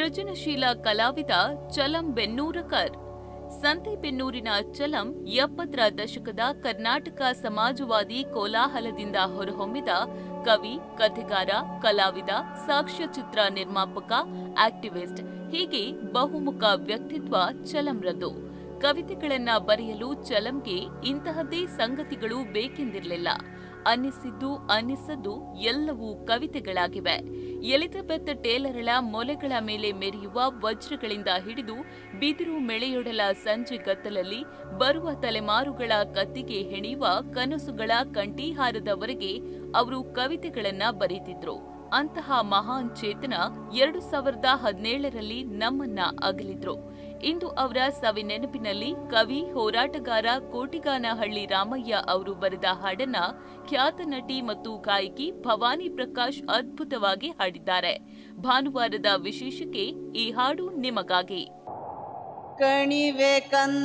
ಸೃಜನಶೀಲ ಕಲಾವಿದ ಚಲಂ ಬೆನ್ನೂರಕರ್ ಸಂತೆಬೆನ್ನೂರಿನ ಚಲಂ ಎಪ್ಪತ್ತರ ದಶಕದ ಕರ್ನಾಟಕ ಸಮಾಜವಾದಿ ಕೋಲಾಹಲದಿಂದ ಹೊರಹೊಮ್ಮಿದ ಕವಿ ಕಥೆಗಾರ ಕಲಾವಿದ ಸಾಕ್ಷ್ಯಚಿತ್ರ ನಿರ್ಮಾಪಕ ಆಕ್ಟಿವಿಸ್ಟ್ ಹೀಗೆ ಬಹುಮುಖ ವ್ಯಕ್ತಿತ್ವ ಚಲಂರದ್ದು ಕವಿತೆಗಳನ್ನ ಬರೆಯಲು ಚಲಂಗೆ ಇಂತಹದ್ದೇ ಸಂಗತಿಗಳು ಬೇಕೆಂದಿರಲಿಲ್ಲ ಅನ್ನಿಸಿದ್ದು ಅನ್ನಿಸದ್ದು ಎಲ್ಲವೂ ಕವಿತೆಗಳಾಗಿವೆ ಎಲಿಜಬೆತ್ ಟೇಲರಳ ಮೊಲೆಗಳ ಮೇಲೆ ಮೆರೆಯುವ ವಜ್ರಗಳಿಂದ ಹಿಡಿದು ಬಿದಿರು ಮೆಳೆಯೊಡಲ ಸಂಜೆ ಗತ್ತಲಲ್ಲಿ ಬರುವ ತಲೆಮಾರುಗಳ ಕತ್ತಿಗೆ ಹೆಣೆಯುವ ಕನಸುಗಳ ಕಂಠೀಹಾರದವರೆಗೆ ಅವರು ಕವಿತೆಗಳನ್ನ ಬರೆದಿದ್ರು ಅಂತಹ ಮಹಾನ್ ಚೇತನ ಎರಡು ಸಾವಿರದ ಹದಿನೇಳರಲ್ಲಿ ನಮ್ಮನ್ನ ಅಗಲಿದ್ರು ಇಂದು ಅವರ ಸವಿ ನೆನಪಿನಲ್ಲಿ ಕವಿ ಹೋರಾಟಗಾರ ಕೋಟಿಗಾನಹಳ್ಳಿ ರಾಮಯ್ಯ ಅವರು ಬರೆದ ಹಾಡನ್ನ ಖ್ಯಾತ ನಟಿ ಮತ್ತು ಗಾಯಕಿ ಭವಾನಿ ಪ್ರಕಾಶ್ ಅದ್ಭುತವಾಗಿ ಹಾಡಿದ್ದಾರೆ ಭಾನುವಾರದ ವಿಶೇಷಕ್ಕೆ ಈ ಹಾಡು ನಿಮಗಾಗಿ ಕಣಿವೆ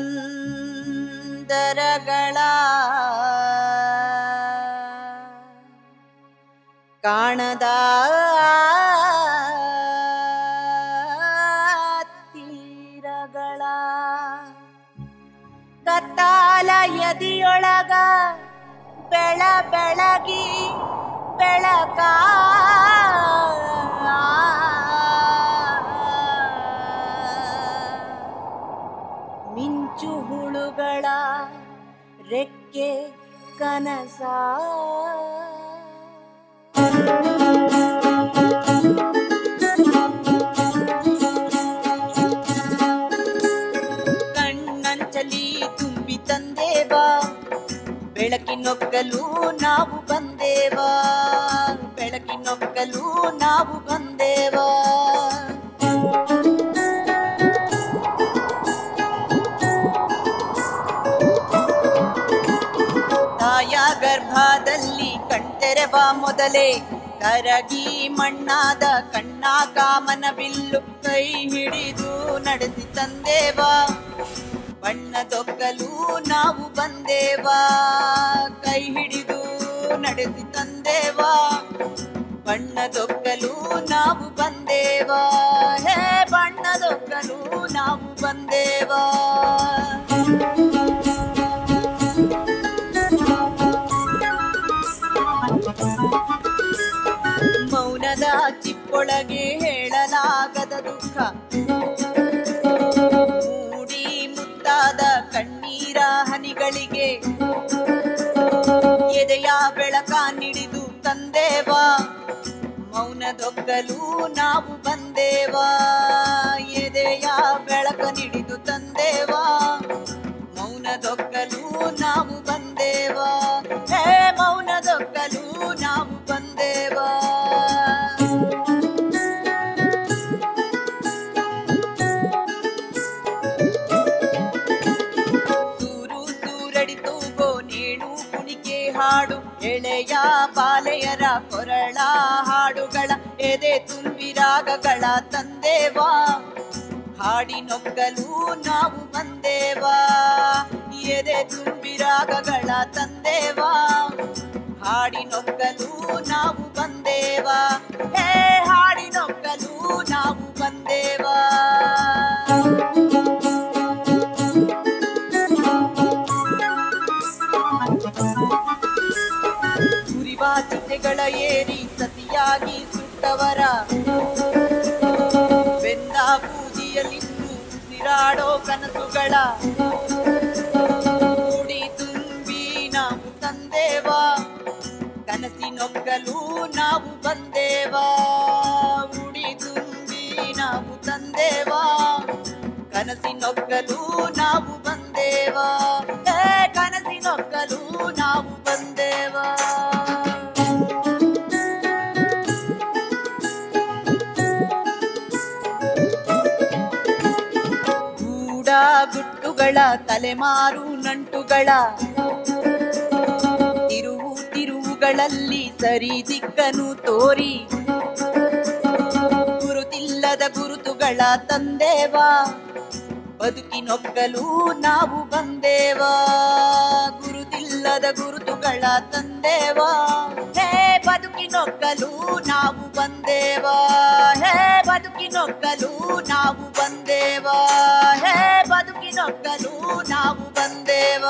ಕಂದರಗಳ ಕಾಣದ ತೀರಗಳ ಕತ್ತಾಲ ಎದಿಯೊಳಗ ಬೆಳ ಬೆಳಗಿ ಬೆಳಕ ಮಿಂಚು ಹುಳುಗಳ ರೆಕ್ಕೆ ಕನಸ ಕಣ್ಣಂಚಲಿ ತುಂಬಿ ತಂದೇವ ಬೆಳಕಿನೊಕ್ಕಲು ನಾವು ಬಂದೇವ ಬೆಳಕಿನೊಕ್ಕಲು ನಾವು ಬಂದೇವ ತಾಯ ಗರ್ಭದಲ್ಲಿ ಕಣ್ತೆರೆವ ಮೊದಲೇ ಕರಗಿ ಮಣ್ಣಾದ ಕಣ್ಣ ಕಾಮನ ಬಿಲ್ಲು ಕೈ ಹಿಡಿದು ನಡೆಸಿ ತಂದೇವ ಬಣ್ಣದೊಕ್ಕಲು ನಾವು ಬಂದೇವ ಕೈ ಹಿಡಿದು ನಡೆಸಿ ತಂದೇವ ಬಣ್ಣದೊಕ್ಕಲು ನಾವು ಬಂದೇವ ಹೇ ಬಣ್ಣದೊಕ್ಕಲು ನಾವು ಬಂದೇವ ಮೌನದ ಚಿಪ್ಪೊಳಗೆ ಹೇಳಲಾಗದ ದುಃಖ ಮೂಡಿ ಮುತ್ತಾದ ಕಣ್ಣೀರ ಹನಿಗಳಿಗೆ ಎದೆಯ ಬೆಳಕ ನಿಡಿದು ತಂದೇವ ಮೌನದೊಕ್ಕಲು ನಾವು ಬಂದೇವ ಎದೆಯ ಬೆಳಕ ನಿಡಿದು ತಂದೇವ ಮೌನದೊಕ್ಕಲು ನಾವು ಬಂದೇವ ಹೇ ಮೌನದೊಕ್ಕಲು ನಾವು ಬಂದೇವ ಸೂರು ಸೂರಡಿತು ಗೋನೇಣು ಕುಣಿಕೆ ಹಾಡು ಎಳೆಯ ಬಾಲೆಯರ ಕೊರಳ ಹಾಡುಗಳ ಎದೆ ತುಂಬಿ ರಾಗಗಳ ತಂದೇವಾ ಹಾಡಿನೊಕ್ಕಲು ನಾವು ಬಂದೇವಾ ಎದೆ ತುಂಬಿ ರಾಗಗಳ ತಂದೇವಾ ಹಾಡಿನೊಕ್ಕಲು ನಾವು ಬಂದೇವಾ ಹೇ ಹಾಡಿನೊಕ್ಕಲು ನಾವು ಬಂದೇವಾ ಸುರಿವ ಚಿತೆಗಳ ಏರಿ ಸತಿಯಾಗಿ ಸುಟ್ಟವರ ಬೆಂದ ಬೂದಿಯಲ್ಲಿಂದು ಉಸಿರಾಡೋ ಕನಸುಗಳ ಕೂಡಿ ತುಂಬಿ ನಾವು ತಂದೇವ ಕನಸಿನೊಕ್ಕಲು ನಾವು ಬಂದೇವ ಉಡಿ ತುಂಬಿ ನಾವು ತಂದೇವ ಕನಸಿನೊಕ್ಕಲು ನಾವು ಬಂದೇವ ಏ ಕನಸಿನೊಕ್ಕಲು ನಾವು ಬಂದೇವ ಗೂಢ ಗುಟ್ಟುಗಳ ತಲೆಮಾರು ನಂಟುಗಳ ತಿರುವು ತಿರುವುಗಳಲ್ಲಿ ಸರಿ ದಿಕ್ಕನು ತೋರಿ ಗುರುತಿಲ್ಲದ ಗುರುತುಗಳ ತಂದೇವಾ ಬದುಕಿನೊಕ್ಕಲು ನಾವು ಬಂದೇವಾ ಗುರುತಿಲ್ಲದ ಗುರುತುಗಳ ತಂದೇವಾ ಹೇ ಬದುಕಿನೊಕ್ಕಲು ನಾವು ಬಂದೇವಾ ಹೇ ಬದುಕಿನೊಕ್ಕಲು ನಾವು ಬಂದೇವ ಹೇ ಬದುಕಿನೊಕ್ಕಲು ನಾವು ಬಂದೇವ